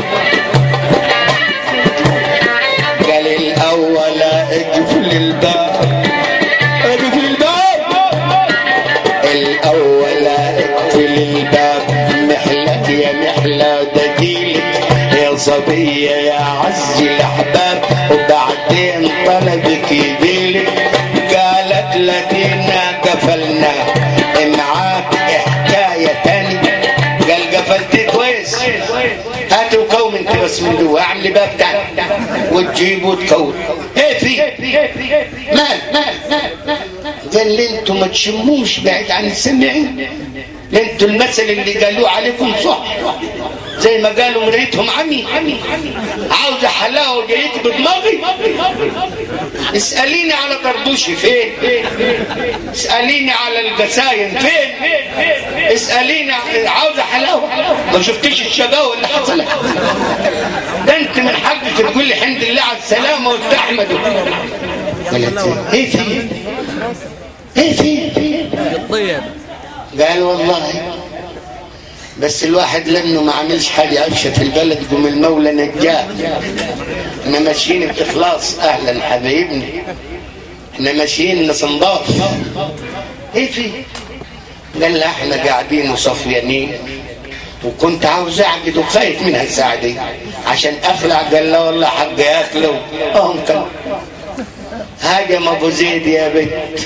قال الأول اقفل الباب اقفل الباب الأول اقفل الباب محلك يا محلى دليلك يا صبية يا عز الأحباب وبعدين طلبك يجيلك قالت لدينا قفلنا معاك حكاية تاني قال قفلت كويس هاتوا كوم انت بس من جوا اعملي باب تاني وتجيبوا وتكون ايه في مال مال قال لي انتوا ما تشموش بعيد عن السامعين انتوا المثل اللي قالوه عليكم صح زي ما قالوا مريتهم عمي عاوزة حلاوة وجايتي بدماغي اسأليني على طربوشي فين اسأليني على القسايم فين اسأليني عاوزة حلاوة ما شفتيش الشقاوة اللي حصلت ده انت من حقك تقول لي الحمد لله على السلامة واستحمدوا قالت ايه في ايه في طيب قال والله بس الواحد لانه ما عملش حاجه عفشه في البلد قم المولى نجاه احنا ماشيين باخلاص اهلا حبايبنا احنا ماشيين لصنضاف ايه في قال لا احنا قاعدين وصفيانين وكنت عاوز اعقد وخايف منها الساعه دي عشان اخلع قال لا والله حق ياكلوا اهم كان هاجم ابو زيد يا بنت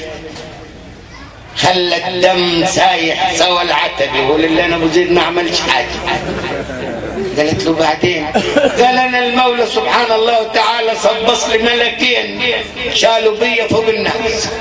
خلى الدم سايح سوى العتب يقول اللي انا ابو زيد ما عملش حاجه قالت له بعدين قال انا المولى سبحان الله وتعالى صبص لي ملكين شالوا بيا فوق الناس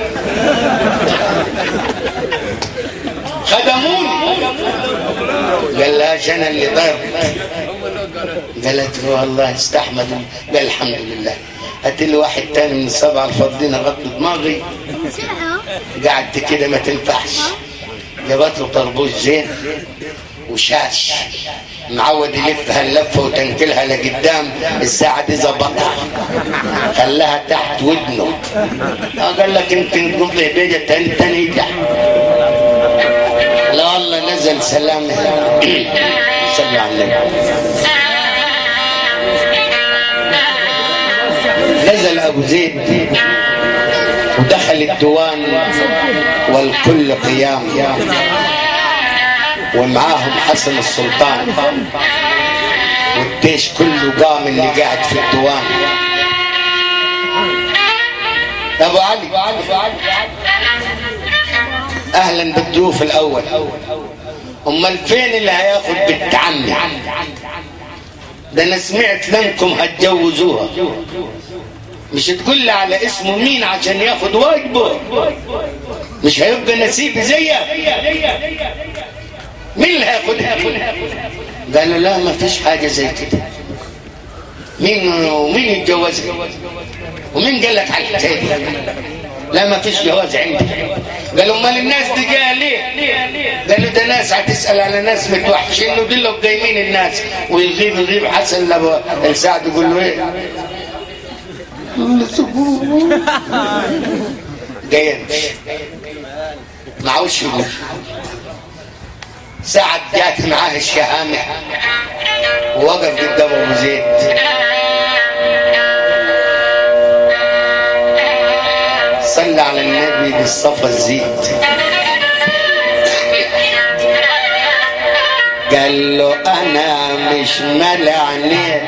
خدموني قال لها عشان اللي ضربت قالت له والله استحمد قال الحمد لله هات لي واحد تاني من السبعه الفاضلين اغطي دماغي قعدت كده ما تنفعش جابت له طربوش زين وشاش معود يلفها اللفه وتنكلها لقدام الساعه دي ظبطها خلاها تحت ودنه آه قال لك يمكن تقوم بيجة تاني تاني تحت لا والله نزل سلامه صلى على النبي نزل ابو زيد ودخل الديوان والكل قيام ومعاهم حسن السلطان والجيش كله قام اللي قاعد في الديوان ابو علي اهلا بالضيوف الاول امال فين اللي هياخد بنت عمي ده انا سمعت لانكم هتجوزوها مش تقول لي على اسمه مين عشان ياخد واجبه مش هيبقى نسيبي زيك مين اللي هياخدها قالوا لا ما فيش حاجة زي كده مين ومين يتجوزها ومين قال لك على الحكايه دي؟ لا ما فيش جواز عندي قالوا امال الناس دي جايه ليه قالوا ده ناس هتسال على ناس متوحشين ودول قايمين الناس ويغيب يغيب حسن لابو السعد يقول له ايه جاي معهوش يقول سعد جات معاه الشهامة ووقف قدام ابو زيد صلى على النبي بالصفا الزيت قال له انا مش ملعني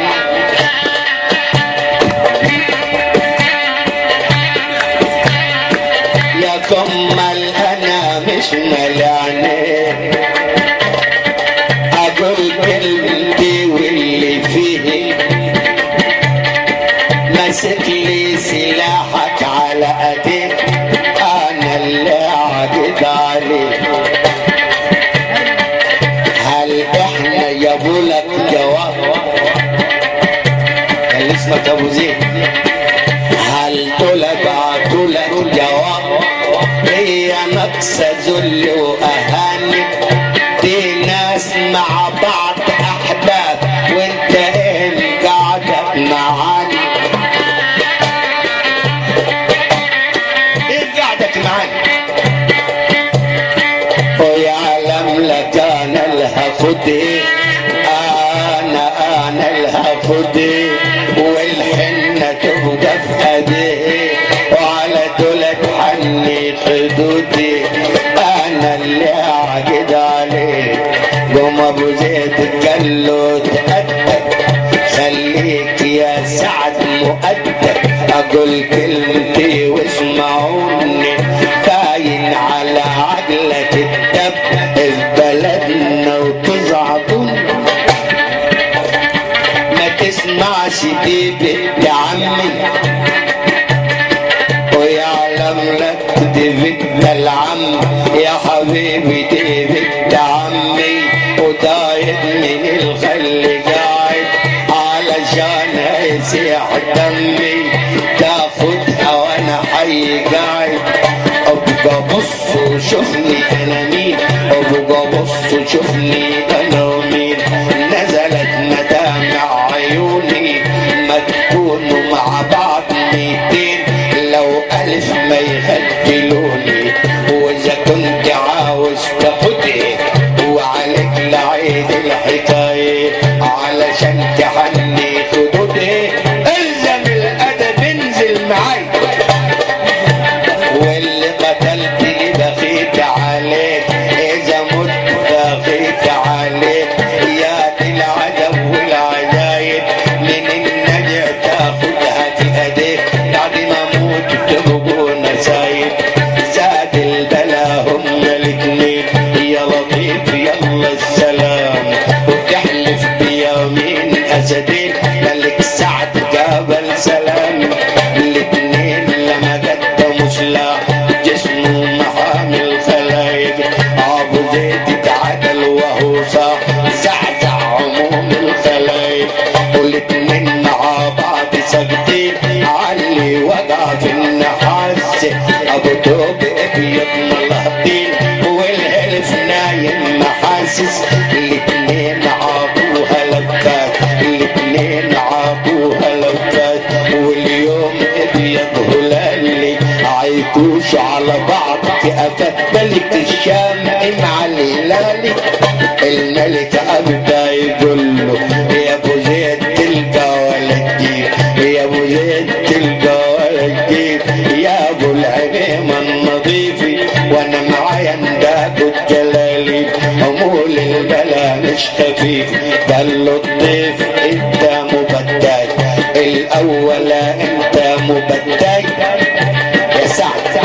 يا كمل انا مش ملعني اقول كلمتي واللي فيه ماسك لي سلاحك على ايديك انا اللي عقد عليك هل احنا يابو لك جواب كان اسمك ابو زيد هل طلب عطلك جواب هي نقص ذل واهاني دي ناس مع بعض احباب وانت ايه قاعدك معاني دول اتحني خدودي انا اللي عاجد عليك قوم ابو زيد قال له تأدب خليك يا سعد مؤدب اقول كلمتي واسمعوني باين على عقلك الدب في بلدنا وتزعطوني ما تسمعش دي بنت عمي ويعلم لك دي بنت العم يا حبيبي دي بنت عمي وضايد من الخل قاعد علشان يسيح دمي تاخدها وانا حي قاعد ابقى بص وشوفني انا مين ابقى بص وشوفني انا مين نزلت مدامع عيوني ما تكونوا مع بعض ميتين لو الف ما يهدلوني واذا كنت عاوز تاخدي وعليك لعيد الحكايه علشان تحني خدودي الزم الادب انزل معاي واللي قتلتني بخيت عليك اذا مت بخيت عليك يا دي العجب والعجايب من النجع تاخدها في ايديك بعد ما اموت تبقوا نسايب زاد البلا هم الاتنين يا لطيف يلا السلام وتحلف بيمين اسدين ملك سعد قابل سلام الاتنين لما قدموا سلاح جسمه محامل خلايق ابو زيد تعادل وهو صاح زعزع عموم الخلايق والاتنين مع بعض ساكتين علي وقع في النحاس ابو توب ابيض ملهطين والهلف نايم محاسس الاتنين عابوها لفات الاتنين عابوها لفات واليوم ابيض هلالي عيكوش على بعض كأفات ملك الشام مع الهلالي الملك ابدا يقول له يا ابو زيد تلقى ولا تجيب يا ابو زيد تلقى ولا تجيب يا ابو العميم النظيفي وانا معايا انداك الجلالي امول البلا مش خفيف قال له الضيف انت مبتاج الاول انت مبتاج يا سعد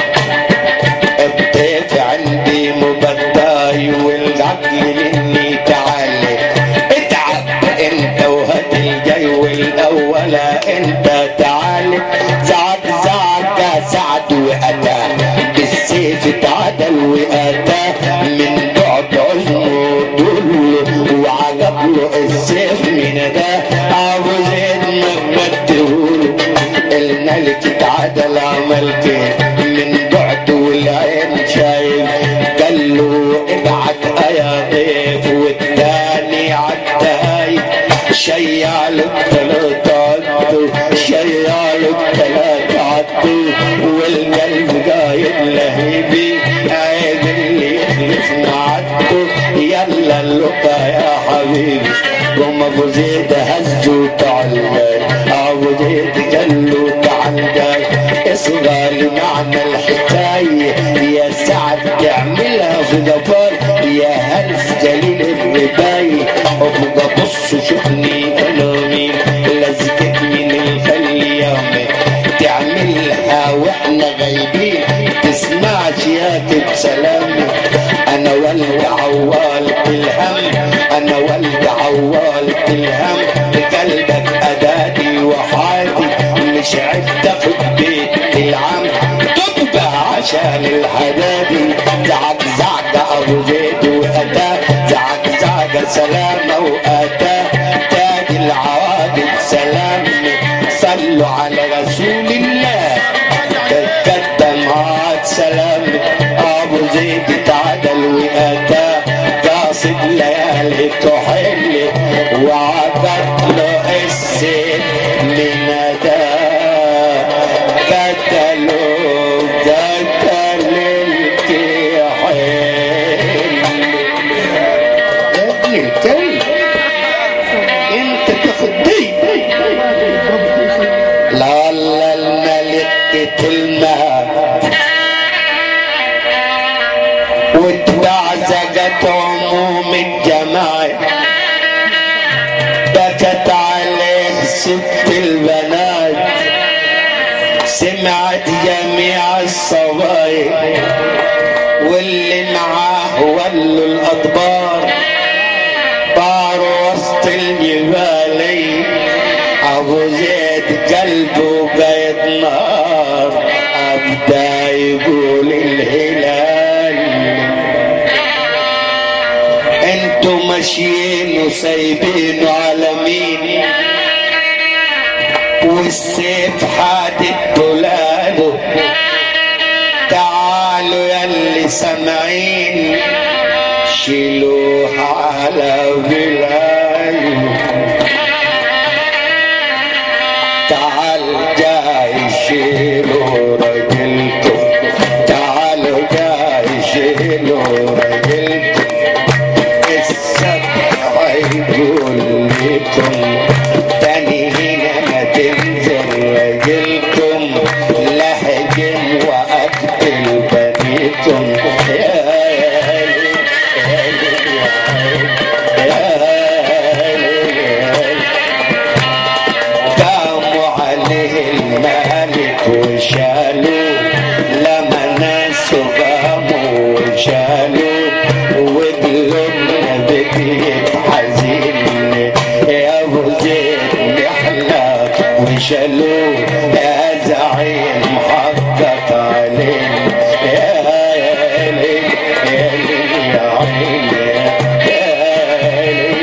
الضيف عندي مبتاي والعقل مني تعالي اتعب انت وهات الجاي والاول انت تعالي زعق زعق سعد واتى بالسيف تعدل واتى من بعد عزمه دله وعجب له السيف من ده ابو زيد مجدهوله الملك تعدل عمل كيف من بعد والعين شايف قال له ابعت يا ضيف والتاني عالتهايب شيال الثلاث عدو شيال الثلاث عدو والقلب قايد لهيبي عيد اللي يخلفنا عدو يلا اللقا يا حبيبي قوم ابو زيد هز وتعال جاي ابو زيد قال له تعال جاي اصغى لمعنى الحكايه يا سعد تعملها في ظفار يا هلف جليل الرباي ابقى بص شوفني انا مين لزقت من الخل يومي تعملها واحنا غايبين تسمعش يا سلامي انا ولد عوال الهم انا ولد عوال الهم بقلبك ادادي وحياتي مش عدت في بيت العم تبقى عشان الحدادي زعق زعق ابو زيد واتى زعق زعق سلامة واتى تاج العوادل سلامي صلوا على رسول الله تقدم عاد سلامي ابو زيد تعدل واتى قاصد ليالي تحل وعقد له السيف من أداء قتلوا قتل الكحيل يا ابن الكلب انت تاخد دي لا والله الملك قتلنا سمعت عموم الجماعة بكت عليه ست البنات سمعت جميع الصبايا واللي معاه ولوا الأدبار طاروا وسط الجبال أبو زيد قلبه قيد نار أبدا يقول الهلال انتوا ماشيين وسايبينه على مين والسيف حادد بلاده تعالوا يلي سامعين شيلوه على بلال تعال جاي شيلوا رجلكم تعالوا جاي شيلوا رجلكم السبع يقول لكم تاني هنا ما تنزل رجلكم لهجم واقتل بنيكم يا ليل يا ليل يا ليل يا ليل قاموا عليه الملك وشالوه لما ناس قاموا وشالوه وقلوبنا بكيت حزين يا ابو زيد نحلك وشالوه يا زعيم حقك علينا يا يا ليل يا ليل يا عين يا ليل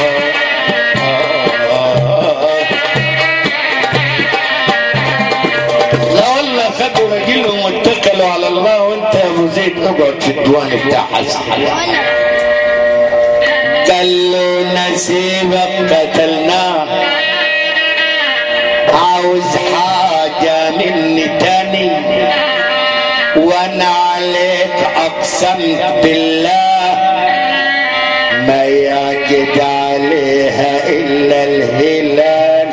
لا والله خدوا رجلهم واتكلوا على الله وانت يا ابو زيد اقعد في الديوان بتاع حسن قال له نسيبك قتلناه عاوز حاجة مني تاني وانا عليك اقسمت بالله ما يعقد عليها الا الهلال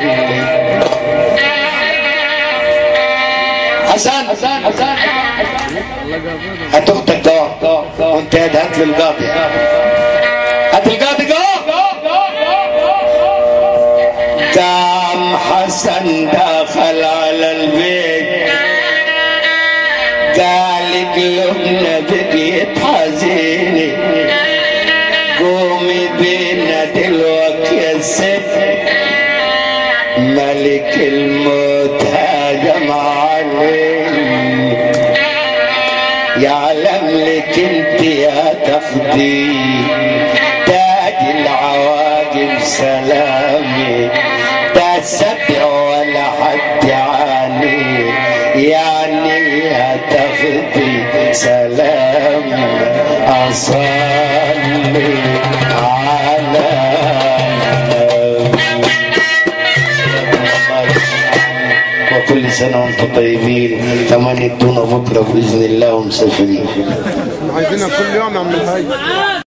حسن حسن حسن هات اختك جوه وانت هات هات لي القاضي هات القاضي جوه قام حسن دخل على البيت قال قلوبنا بقيت حزينه قومي بينا دلوقتي يا ست ملك الموت هاجم علينا يعلم لك انت يا تفدي تاج العواقب سلامي ده سبع ولا حد عني يعني يا تفدي سلام اصلي على وكل سنة وانتم طيبين كمان يدونا بكرة بإذن الله ومسافرين عايزينها كل يوم يا عم الحاج